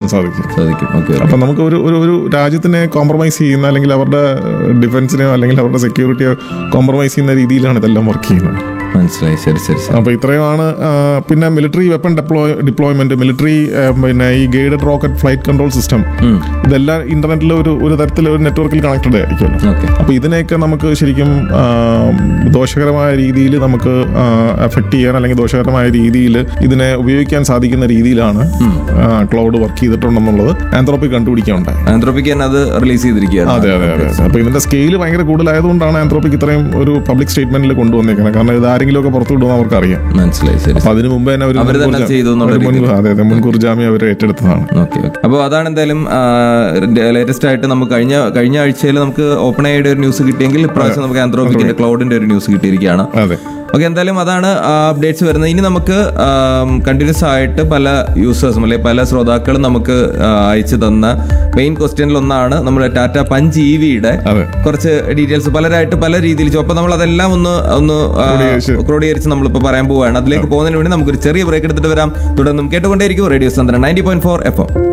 സാധിക്കും സാധിക്കും ഓക്കെ അപ്പം നമുക്ക് ഒരു ഒരു ഒരു രാജ്യത്തിനെ കോംപ്രമൈസ് ചെയ്യുന്ന അല്ലെങ്കിൽ അവരുടെ ഡിഫൻസിനെയോ അല്ലെങ്കിൽ അവരുടെ സെക്യൂരിറ്റിയോ കോംപ്രമൈസ് ചെയ്യുന്ന രീതിയിലാണ് ഇതെല്ലാം വർക്ക് ചെയ്യുന്നത് മനസ്സിലായി ശരി ശരി ശരി അപ്പോൾ ഇത്രയുമാണ് ആ, പിന്നെ military weapon deploy deployment military പിന്നെ ഈ guided rocket flight control system ഇതെല്ലാം ഇന്റർനെറ്റിൽ ഒരു ഒരു തരത്തിൽ ഒരു നെറ്റ്വർക്കിൽ കണക്റ്റഡ് ആയിരിക്കുമല്ലോ ഓക്കെ അപ്പോൾ ഇതിനെയൊക്കെ നമുക്ക് ശരിക്കും ആ, ദോഷകരമായ രീതിയിൽ നമുക്ക് എഫക്ട് ചെയ്യാൻ അല്ലെങ്കിൽ ദോഷകരമായ രീതിയിൽ ഇതിനെ ഉപയോഗിക്കാൻ സാധിക്കുന്ന രീതിയിലാണ് ക്ലൗഡ് വർക്ക് ചെയ്തിട്ടുണ്ടെന്നുള്ളത് ആന്ത്രോപ്പി കണ്ടുപിടിക്കാനുണ്ടായി ആന്ത്രോപ്പിക്ക് തന്നെ അത് റിലീസ് ചെയ്തിരിക്കുകയാണ് അതെ അതെ അതെ അപ്പൊ ഇതിന്റെ സ്കെയിൽ ഭയങ്കര കൂടുതലായതുകൊണ്ടാണ് ആന്ത്രോപ്പിക് ഇത്രയും ഒരു പബ്ലിക് സ്റ്റേറ്റ്മെന്റിൽ കൊണ്ടുവന്നേക്കുന്നത് കാരണം ഇത് ആരെങ്കിലും ഒക്കെ പുറത്തു വിടുമെന്ന് അവർക്ക് അറിയാം മനസ്സിലായി ശരി അപ്പൊ അതിനു മുമ്പ് തന്നെ അവര് അവർ തന്നെ ചെയ്തു എന്നുള്ള രീതിയിൽ. അതെ അതെ മുൻകൂർ ജാമ്യം അവർ ഏറ്റെടുത്തതാണ് ഓക്കെ ഓക്കെ അപ്പോൾ അതാണ് എന്തായാലും ലേറ്റസ്റ്റ് ആയിട്ട് നമുക്ക് കഴിഞ്ഞ കഴിഞ്ഞ ആഴ്ചയിൽ നമുക്ക് ഓപ്പൺ ഐയുടെ ഒരു ന്യൂസ് കിട്ടിയെങ്കിൽ ഇപ്രാവശ്യം നമുക്ക് ആന്ത്രോപ്പിക്കിന്റെ ക്ലൗഡിന്റെ ഒരു ന്യൂസ് കിട്ടിയിരിക്കുകയാണ് അതെ ഓക്കെ എന്തായാലും അതാണ് അപ്ഡേറ്റ്സ് വരുന്നത് ഇനി നമുക്ക് കണ്ടിന്യൂസ് ആയിട്ട് പല യൂസേഴ്സും അല്ലെങ്കിൽ പല ശ്രോതാക്കളും നമുക്ക് ആ, അയച്ചു തന്ന മെയിൻ ക്വസ്റ്റ്യനിൽ ഒന്നാണ് നമ്മുടെ ടാറ്റ പഞ്ച് ഇ വിയുടെ അതെ കുറച്ച് ഡീറ്റെയിൽസ് പലരായിട്ട് പല രീതിയിൽ അപ്പൊ നമ്മൾ അതെല്ലാം ഒന്ന് ഒന്ന് ആ, ക്രോഡീകരിച്ച്. ക്രോഡീകരിച്ച് നമ്മളിപ്പോൾ പറയാൻ പോവുകയാണ് അതിലേക്ക് പോകുന്നതിന് വേണ്ടി നമുക്കൊരു ചെറിയ ബ്രേക്ക് എടുത്തിട്ട് വരാം തുടർന്നും കേട്ടുകൊണ്ടേയിരിക്കും റേഡിയോ സന്ദ്രൻ നയൻറ്റി പോയിന്റ് ഫോർ എഫ്